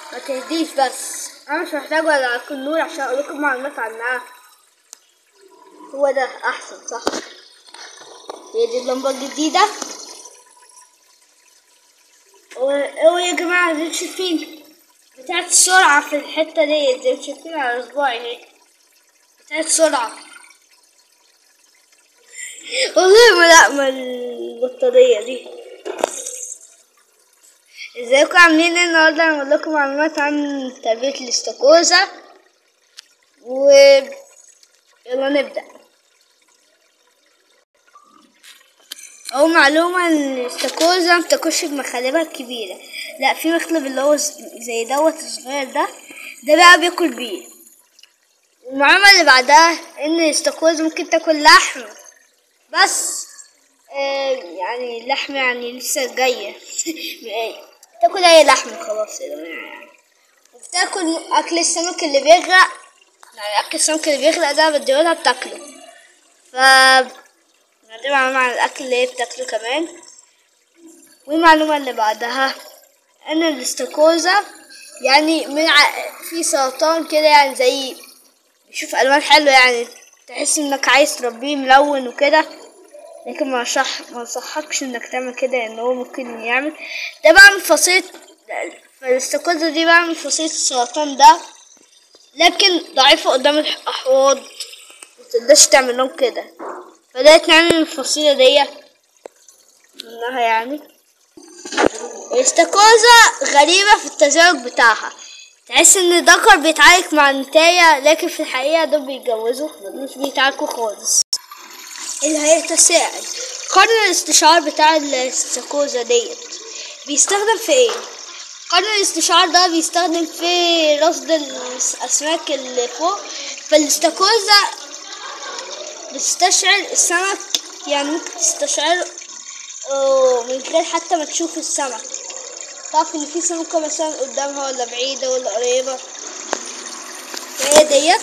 ما تهديش بس انا مش محتاج ولا اكل نور عشان اقول لكم معلومات عنها هو ده احسن صح هي دي اللمبة الجديدة هو يا جماعة دي شايفين بتاعت السرعة في الحتة دي دي شايفين على صباعي هيك بتاعت سرعة والله ملائمة البطارية دي ازيكم عاملين ايه النهارده انا هقول لكم معلومات عن تربية الاستاكوزا و يلا نبدأ أول معلومة إن الاستاكوزا متاكلش بمخالبها الكبيرة لا في مخلب اللي هو زي دوت الصغير ده ده بقى بياكل بيه المعلومة اللي بعدها إن الاستاكوزا ممكن تاكل لحم بس آه يعني اللحم يعني لسه جاية تاكل أي لحم خلاص يا جماعة يعني وبتاكل أكل السمك اللي بيغرق يعني أكل السمك اللي بيغرق ده بديهولها بتاكله ف دي معلومة عن الأكل اللي هي بتاكله كمان والمعلومة اللي بعدها إن الاستاكوزا يعني من ع... في سرطان كده يعني زي بيشوف ألوان حلوة يعني تحس إنك عايز تربيه ملون وكده لكن ما صح ما صحكش إنك تعمل كده لأن هو ممكن يعمل ده بقى من فصيلة فالاستاكوزا دي بقى من فصيلة السرطان ده لكن ضعيفة قدام الأحواض متقدرش تعمل لهم كده بدأت نعمل الفصيلة دي منها يعني الاستاكوزا غريبة في التزاوج بتاعها تحس ان الذكر بيتعارك مع النتاية لكن في الحقيقة دول بيتجوزوا مش بيتعاركوا خالص اللي هيتساءل قرن الاستشعار بتاع الاستاكوزا ديت بيستخدم في ايه؟ قرن الاستشعار ده بيستخدم في رصد الأسماك اللي فوق فالاستاكوزا بتستشعر السمك يعني ممكن تستشعر من غير حتى ما تشوف السمك تعرف ان في سمكة مثلا قدامها ولا بعيدة ولا قريبة هي ديت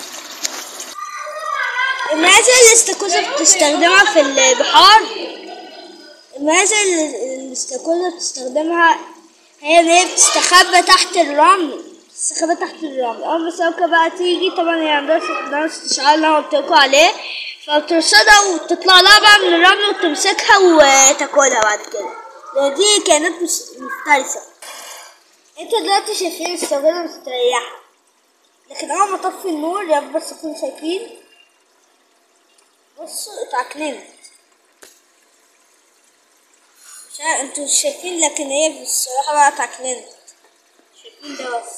المعازل اللي الاستاكوزا بتستخدمها في البحار المعازل اللي الاستاكوزا بتستخدمها هي ان هي بتستخبى تحت الرمل بتستخبى تحت الرمل اول ما السمكة بقى تيجي طبعا هي عندها استشعار اللي انا قلتلكوا عليه فبترصدها وتطلع لها بقى من الرمل وتمسكها وتاكلها بعد كده لان دي كائنات مفترسة انتوا دلوقتي شايفين السفينة مستريحة لكن اول ما اطفي النور يا بس تكونوا شايفين بصوا اتعكننت مش عارف انتوا شايفين لكن هي بصراحة بقى اتعكننت شايفين ده بس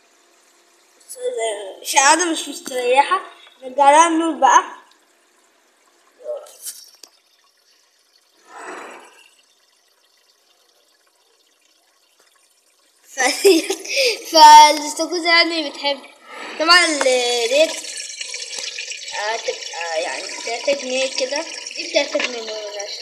مش قاعدة مش مستريحة نرجع لها النور بقى فالاستاكوزا يعني بتحب طبعا ديت هتبقى يعني تلاتة جنيه كده دي بتلاتة جنيه ملهاش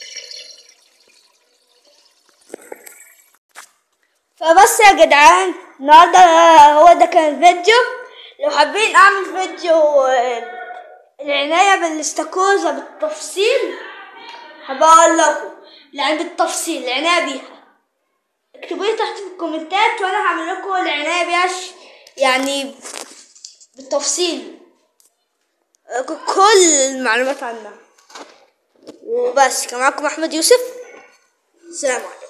فبس يا جدعان النهارده هو ده كان الفيديو لو حابين اعمل فيديو العناية بالاستاكوزا بالتفصيل هبقول لكم يعني بالتفصيل العناية بيها اكتبوا لي تحت في الكومنتات وانا هعمل لكم العناية بيها يعني بالتفصيل كل المعلومات عنها وبس كان معاكم احمد يوسف سلام عليكم